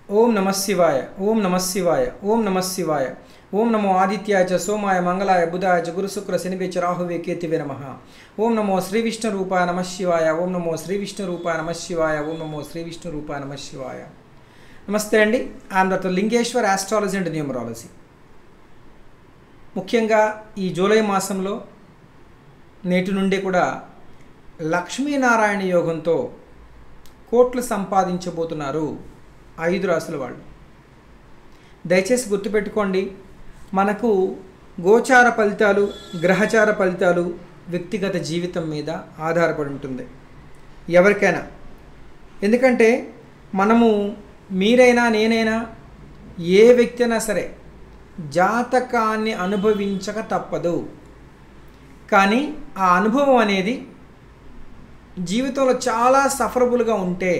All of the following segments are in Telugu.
ఓం నమ శివాయ ఓం నమ శివాయ ఓం నమ శివాయ ఓం నమో ఆదిత్యాయ చ సోమాయ మంగళాయ బుధాయ చ గురుశుక్ర శనివే చ రాహువే కేతివే నమ ఓం నమో శ్రీ విష్ణు రూపాయ నమ శివాయ ఓం నమో శ్రీ విష్ణు రూపాయ నమ శివాయ ఓం నమో శ్రీ విష్ణు రూపాయ నమ శివాయ నమస్తే అండి I'm doctor Lingeshwar astrology and numerology ముఖ్యంగా ఈ జూలై మాసంలో నేటి నుండి కూడా లక్ష్మీనారాయణ యోగంతో కోట్లు సంపాదించబోతున్నారు ఐదు రాసుల వాళ్ళు దయచేసి గుర్తుపెట్టుకోండి మనకు గోచార ఫలితాలు గ్రహచార ఫలితాలు వ్యక్తిగత జీవితం మీద ఆధారపడి ఉంటుంది ఎవరికైనా ఎందుకంటే మనము మీరైనా నేనైనా ఏ వ్యక్తి అయినా సరే జాతకాన్ని అనుభవించక తప్పదు కానీ ఆ అనుభవం అనేది జీవితంలో చాలా సఫరబుల్గా ఉంటే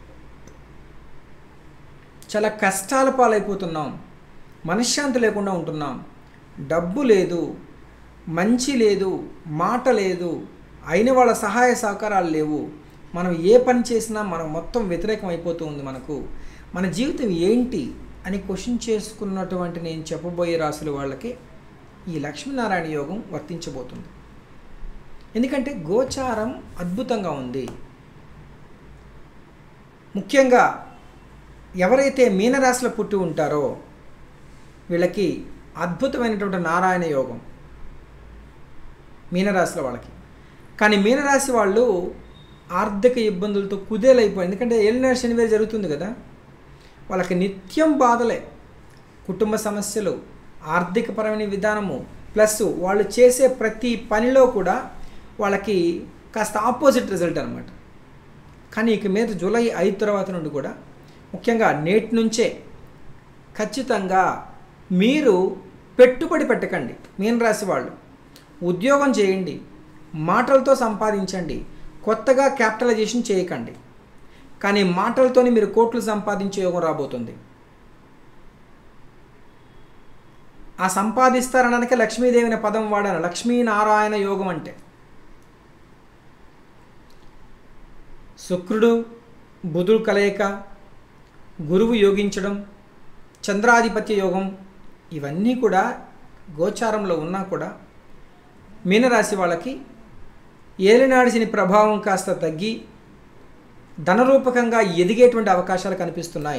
చాలా కష్టాల పాలైపోతున్నాం మనశ్శాంతి లేకుండా ఉంటున్నాం డబ్బు లేదు మంచి లేదు మాట లేదు అయిన వాళ్ళ సహాయ సహకారాలు లేవు మనం ఏ పని చేసినా మనం మొత్తం వ్యతిరేకం అయిపోతూ ఉంది మనకు మన జీవితం ఏంటి అని క్వశ్చన్ చేసుకున్నటువంటి నేను చెప్పబోయే రాసుల వాళ్ళకి ఈ లక్ష్మీనారాయణ యోగం వర్తించబోతుంది ఎందుకంటే గోచారం అద్భుతంగా ఉంది ముఖ్యంగా ఎవరైతే మీనరాశిలో పుట్టి ఉంటారో వీళ్ళకి అద్భుతమైనటువంటి నారాయణ యోగం మీనరాశిలో వాళ్ళకి కానీ మీనరాశి వాళ్ళు ఆర్థిక ఇబ్బందులతో కుదేలైపోయి ఎందుకంటే ఏలినాడు శనివారం జరుగుతుంది కదా వాళ్ళకి నిత్యం బాధలే కుటుంబ సమస్యలు ఆర్థికపరమైన విధానము ప్లస్ వాళ్ళు చేసే ప్రతి పనిలో కూడా వాళ్ళకి కాస్త ఆపోజిట్ రిజల్ట్ అనమాట కానీ ఇక మీద జూలై ఐదు తర్వాత నుండి కూడా ముఖ్యంగా నేటి నుంచే ఖచ్చితంగా మీరు పెట్టుబడి పెట్టకండి మీన రాశి వాళ్ళు ఉద్యోగం చేయండి మాటలతో సంపాదించండి కొత్తగా క్యాపిటలైజేషన్ చేయకండి కానీ మాటలతోనే మీరు కోట్లు సంపాదించే యోగం రాబోతుంది ఆ సంపాదిస్తారనడానికి లక్ష్మీదేవి అనే పదం వాడాను లక్ష్మీనారాయణ యోగం అంటే శుక్రుడు బుధుడు కలయిక గురువు యోగించడం చంద్రాధిపత్య యోగం ఇవన్నీ కూడా గోచారంలో ఉన్నా కూడా మీనరాశి వాళ్ళకి ఏలినాడిసిన ప్రభావం కాస్త తగ్గి ధనరూపకంగా ఎదిగేటువంటి అవకాశాలు కనిపిస్తున్నాయి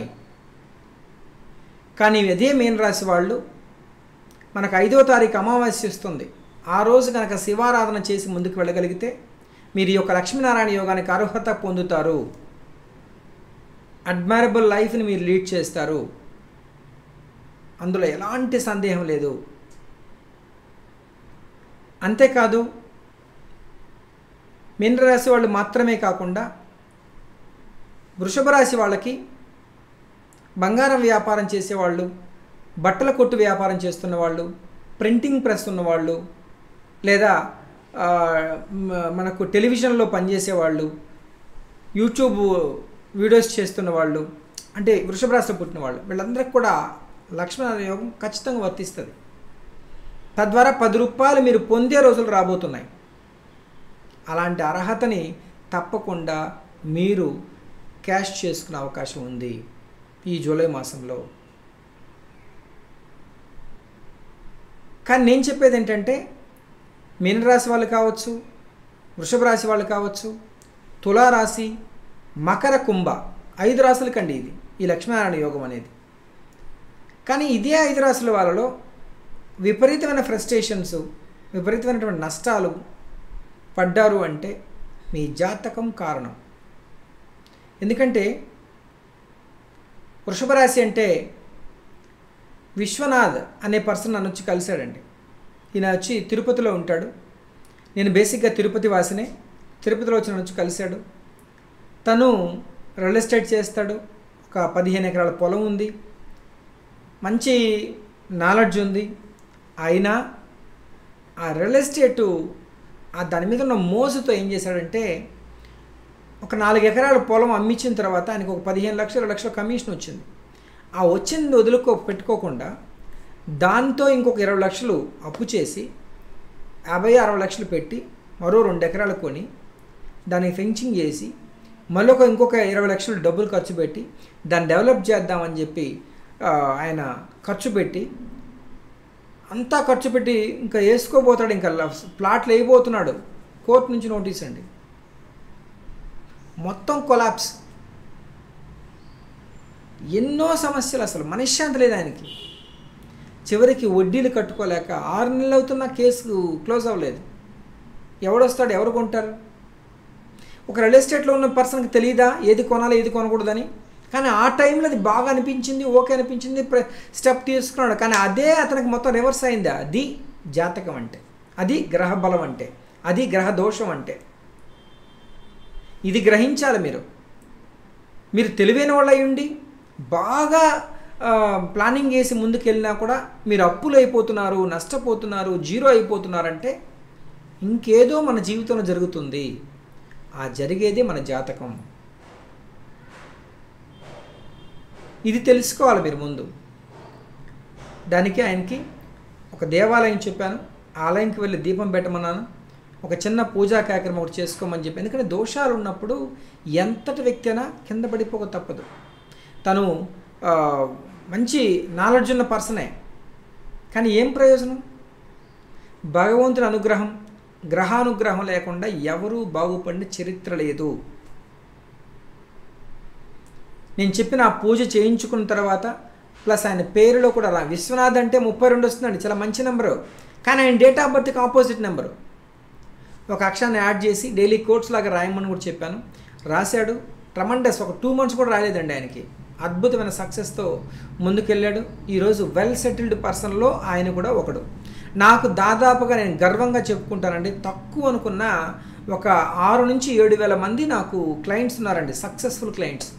కానీ అదే మీనరాశి వాళ్ళు మనకు ఐదో తారీఖు అమావాస్య వస్తుంది ఆ రోజు కనుక శివారాధన చేసి ముందుకు వెళ్ళగలిగితే మీరు ఈ యొక్క లక్ష్మీనారాయణ యోగానికి అర్హత పొందుతారు అడ్మైరబుల్ లైఫ్ని మీరు లీడ్ చేస్తారు అందులో ఎలాంటి సందేహం లేదు అంతేకాదు మీనరాశి వాళ్ళు మాత్రమే కాకుండా వృషభ రాశి వాళ్ళకి బంగారం వ్యాపారం చేసేవాళ్ళు బట్టల కొట్టు వ్యాపారం చేస్తున్న వాళ్ళు ప్రింటింగ్ ప్రెస్ ఉన్నవాళ్ళు లేదా మనకు టెలివిజన్లో పనిచేసేవాళ్ళు యూట్యూబ్ వీడియోస్ చేస్తున్న వాళ్ళు అంటే వృషభ రాశిలో పుట్టిన వాళ్ళు వీళ్ళందరికీ కూడా లక్ష్మణ యోగం ఖచ్చితంగా వర్తిస్తుంది తద్వారా పది రూపాయలు మీరు పొందే రోజులు రాబోతున్నాయి అలాంటి అర్హతని తప్పకుండా మీరు క్యాష్ చేసుకునే అవకాశం ఉంది ఈ జూలై మాసంలో కానీ నేను చెప్పేది ఏంటంటే మీనరాశి వాళ్ళు కావచ్చు వృషభ రాశి వాళ్ళు కావచ్చు తులారాశి మకర కుంభ ఐదు రాశులకండి ఇది ఈ లక్ష్మీనారాయణ యోగం అనేది కానీ ఇదే ఐదు రాశుల వాళ్ళలో విపరీతమైన ఫ్రస్ట్రేషన్స్ విపరీతమైనటువంటి నష్టాలు పడ్డారు అంటే మీ జాతకం కారణం ఎందుకంటే వృషభ రాశి అంటే విశ్వనాథ్ అనే పర్సన్ నన్ను వచ్చి కలిశాడండి ఈయన వచ్చి తిరుపతిలో ఉంటాడు నేను బేసిక్గా తిరుపతి వాసినే తిరుపతిలో వచ్చి నన్ను వచ్చి కలిశాడు తను రియల్ ఎస్టేట్ చేస్తాడు ఒక పదిహేను ఎకరాల పొలం ఉంది మంచి నాలెడ్జ్ ఉంది అయినా ఆ రియల్ ఎస్టేటు ఆ దాని మీద ఉన్న మోసుతో ఏం చేశాడంటే ఒక నాలుగు ఎకరాల పొలం అమ్మించిన తర్వాత ఆయనకు ఒక పదిహేను లక్షల లక్షల కమిషన్ వచ్చింది ఆ వచ్చింది వదులుకో పెట్టుకోకుండా దాంతో ఇంకొక ఇరవై లక్షలు అప్పు చేసి యాభై అరవై లక్షలు పెట్టి మరో రెండు ఎకరాలు కొని దానికి ఫెన్సింగ్ చేసి మళ్ళీ ఒక ఇంకొక ఇరవై లక్షలు డబ్బులు ఖర్చు పెట్టి దాన్ని డెవలప్ చేద్దామని చెప్పి ఆ, ఆయన ఖర్చు పెట్టి అంతా ఖర్చు పెట్టి ఇంకా వేసుకోబోతాడు ఇంకా ల- ప్లాట్లు వేయబోతున్నాడు కోర్టు నుంచి నోటీస్ అండి మొత్తం కొలాప్స్ ఎన్నో సమస్యలు అసలు మనశ్శాంతి లేదు ఆయనకి చివరికి వడ్డీలు కట్టుకోలేక ఆరు నెలలు అవుతున్న కేసు క్లోజ్ అవ్వలేదు ఎవడొస్తాడు ఎవరు కొంటారు ఒక రియల్ ఎస్టేట్లో ఉన్న పర్సన్కి తెలియదా ఏది కొనాలి ఏది కొనకూడదని కానీ ఆ టైంలో అది బాగా అనిపించింది ఓకే అనిపించింది ప్ర- స్టెప్ తీసుకున్నాడు కానీ అదే అతనికి మొత్తం రివర్స్ అయింది అది జాతకం అంటే అది గ్రహ బలం అంటే అది గ్రహ దోషం అంటే ఇది గ్రహించాలి మీరు మీరు తెలివైన వాళ్ళు అయి ఉండి బాగా ఆ, ప్లానింగ్ చేసి ముందుకెళ్ళినా కూడా మీరు అప్పులు అయిపోతున్నారు నష్టపోతున్నారు జీరో అయిపోతున్నారంటే ఇంకేదో మన జీవితంలో జరుగుతుంది ఆ జరిగేదే మన జాతకం ఇది తెలుసుకోవాలి మీరు ముందు దానికి ఆయనకి ఒక దేవాలయం చెప్పాను ఆ ఆలయంకి వెళ్ళి దీపం పెట్టమన్నాను ఒక చిన్న పూజా కార్యక్రమం ఒకటి చేసుకోమని చెప్పి ఎందుకంటే దోషాలు ఉన్నప్పుడు ఎంతటి వ్యక్తి అయినా కింద పడిపోక తప్పదు తను ఆ, మంచి నాలెడ్జ్ ఉన్న పర్సనే కానీ ఏం ప్రయోజనం భగవంతుని అనుగ్రహం గ్రహానుగ్రహం లేకుండా ఎవరూ బాగుపడిన చరిత్ర లేదు నేను చెప్పిన ఆ పూజ చేయించుకున్న తర్వాత ప్లస్ ఆయన పేరులో కూడా అలా విశ్వనాథ్ అంటే ముప్పై రెండు వస్తుందండి చాలా మంచి నెంబరు కానీ ఆయన డేట్ ఆఫ్ బర్త్కి ఆపోజిట్ నెంబరు ఒక అక్షరాన్ని యాడ్ చేసి డైలీ కోర్ట్స్ లాగా రాయమని కూడా చెప్పాను రాశాడు ట్రమండస్ ఒక టూ మంత్స్ కూడా రాలేదండి ఆయనకి అద్భుతమైన సక్సెస్తో ముందుకెళ్ళాడు ఈరోజు వెల్ సెటిల్డ్ పర్సన్లో ఆయన కూడా ఒకడు నాకు దాదాపుగా నేను గర్వంగా చెప్పుకుంటానండి తక్కువ అనుకున్న ఒక ఆరు నుంచి ఏడు వేల మంది నాకు క్లయింట్స్ ఉన్నారండి సక్సెస్ఫుల్ క్లయింట్స్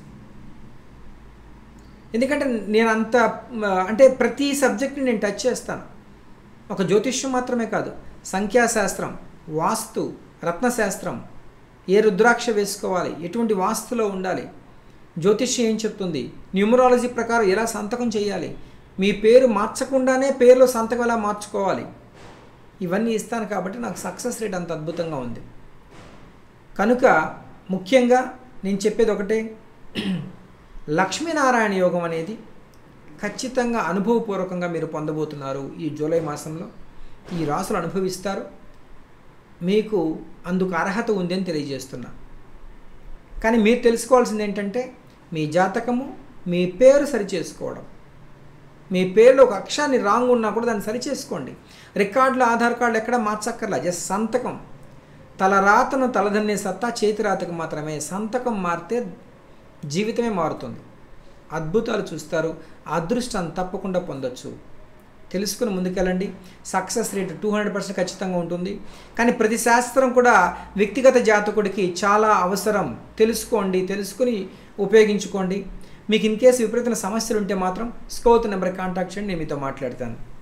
ఎందుకంటే నేను అంత మ, అంటే ప్రతి సబ్జెక్ట్ని నేను టచ్ చేస్తాను ఒక జ్యోతిష్యం మాత్రమే కాదు సంఖ్యాశాస్త్రం వాస్తు రత్నశాస్త్రం ఏ రుద్రాక్ష వేసుకోవాలి ఎటువంటి వాస్తులో ఉండాలి జ్యోతిష్యం ఏం చెప్తుంది న్యూమరాలజీ ప్రకారం ఎలా సంతకం చేయాలి మీ పేరు మార్చకుండానే పేరులో సంతకం ఎలా మార్చుకోవాలి ఇవన్నీ ఇస్తాను కాబట్టి నాకు సక్సెస్ రేట్ అంత అద్భుతంగా ఉంది కనుక ముఖ్యంగా నేను చెప్పేది ఒకటే లక్ష్మీనారాయణ యోగం అనేది ఖచ్చితంగా అనుభవపూర్వకంగా మీరు పొందబోతున్నారు ఈ జూలై మాసంలో ఈ రాసులు అనుభవిస్తారు మీకు అందుకు అర్హత ఉంది అని తెలియజేస్తున్నా కానీ మీరు తెలుసుకోవాల్సింది ఏంటంటే మీ జాతకము మీ పేరు సరిచేసుకోవడం మీ పేరులో ఒక అక్షరాన్ని రాంగ్ ఉన్నా కూడా దాన్ని సరిచేసుకోండి రికార్డులు ఆధార్ కార్డులు ఎక్కడ మార్చక్కర్లా జస్ట్ సంతకం తలరాతను తలదన్నే సత్తా చేతిరాతకు మాత్రమే సంతకం మారితే జీవితమే మారుతుంది అద్భుతాలు చూస్తారు అదృష్టం తప్పకుండా పొందొచ్చు తెలుసుకుని ముందుకెళ్ళండి success rate two hundred percent ఖచ్చితంగా ఉంటుంది కానీ ప్రతి శాస్త్రం కూడా వ్యక్తిగత జాతకుడికి చాలా అవసరం తెలుసుకోండి తెలుసుకుని ఉపయోగించుకోండి మీకు ఇన్ కేసు విపరీతమైన సమస్యలు ఉంటే మాత్రం స్కోత్ నెంబర్ కాంటాక్ట్ చేయండి నేను మీతో మాట్లాడతాను